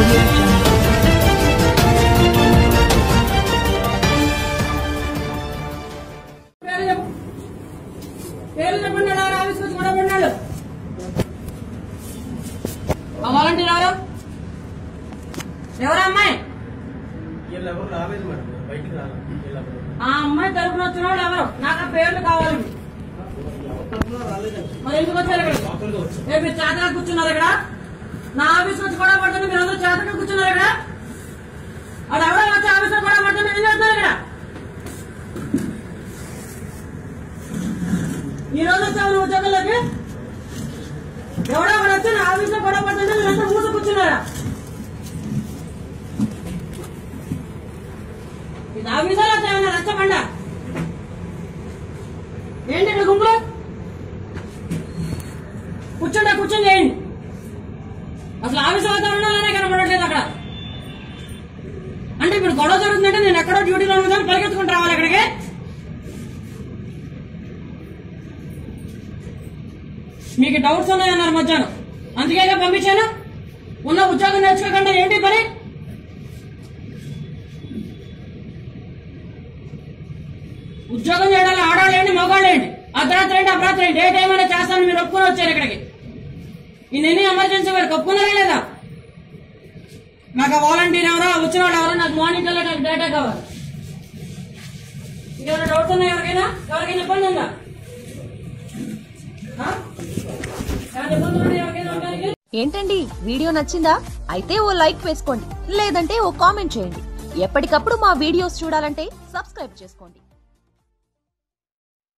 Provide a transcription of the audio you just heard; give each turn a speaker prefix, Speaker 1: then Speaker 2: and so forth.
Speaker 1: audio jungle.
Speaker 2: పేరు చెప్పు పేరు చెప్పండి ఎవరు ఆఫీస్కి వచ్చి గొడవ పడినాడు ఆ వాలంటీర్ ఎవరు ఎవరు అమ్మాయి
Speaker 3: వీళ్ళు ఎవరు రాలేదు మేడం బయటికి రాలేదు వీళ్ళెవరు
Speaker 2: ఆ అమ్మాయి తరపున వచ్చినవాడు ఎవరు నాకు ఆ పేర్లు కావాలి
Speaker 3: ఎవరి తరఫున రాలేదండి
Speaker 2: మరి ఎందుకు వచ్చారు ఇక్కడ
Speaker 3: లోపలికి వచ్చి
Speaker 2: ఏ మీరు చేతగా కూర్చున్నారు ఇక్కడ నా ఆఫీస్ వచ్చి గొడవ పడుతుంది మీరు అందరూ చేతగా కూర్చున్నారు ఇక్కడ అది ఎవడో వచ్చి ఆఫీస్ లో గొడవ పడుతుంది ఏం చేస్తున్నారు ఇక్కడ ఈ రోజు వచ్చావు నువ్వు ఉద్యోగంలోకి ఎవడో ఒకడు వచ్చి నా ఆఫీస్ లో గొడవ పడుతుంటే మీరంతా మూసి కూర్చున్నారా ఇది ఆఫీసా లేకపోతే ఏమన్నా రచ్చబండ ఏంటి ఇక్కడ గుంపులు కూర్చోండి కూర్చొని చేయండి అసలు ఆఫీస్ వాతావరణంలోనే కనబడట్లేదు అక్కడ అంటే ఇప్పుడు గొడవ జరుగుతుందంటే నేను ఎక్కడో డ్యూటీలో ఉన్నాను పరిగెత్తుకుంటూ రావాలి అక్కడికి మీకు డౌట్స్ ఉన్నాయన్నారు మధ్యాహ్నం అందుకేగా పంపించాను ఉన్న ఉద్యోగం నేర్చుకోకుండా ఏంటి పని ఉద్యోగం చేయడానికి ఆడవాళ్ళు ఏంటి మగవాళ్ళు ఏంటి అర్ధరాత్రి ఏంటి అపరాత్రి ఏంటి ఏ టైం అయినా చేస్తాను మీరు ఒప్పుకొని వచ్చారు ఇక్కడికి ఈ ఎన్ని ఎమర్జెన్సీ వారికి ఒప్పుకున్నారా లేదా నాకు వాలంటీర్ ఎవరో వచ్చిన వాళ్ళు ఎవరో నాకు మానిటర్ నాకు డేటా కావాలి ఇంకేమైనా డౌట్స్ ఉన్నాయా ఎవరికైనా ఎవరికైనా ఇబ్బంది ఉందా ఆ? ఏమైనా ఇబ్బందులు ఉన్నాయా ఎవరికైనా ఉండడానికి
Speaker 4: ఏంటండి వీడియో నచ్చిందా అయితే ఓ లైక్ వేసుకోండి లేదంటే ఓ కామెంట్ చేయండి ఎప్పటికప్పుడు మా వీడియోస్ చూడాలంటే సబ్స్క్రైబ్ చేసుకోండి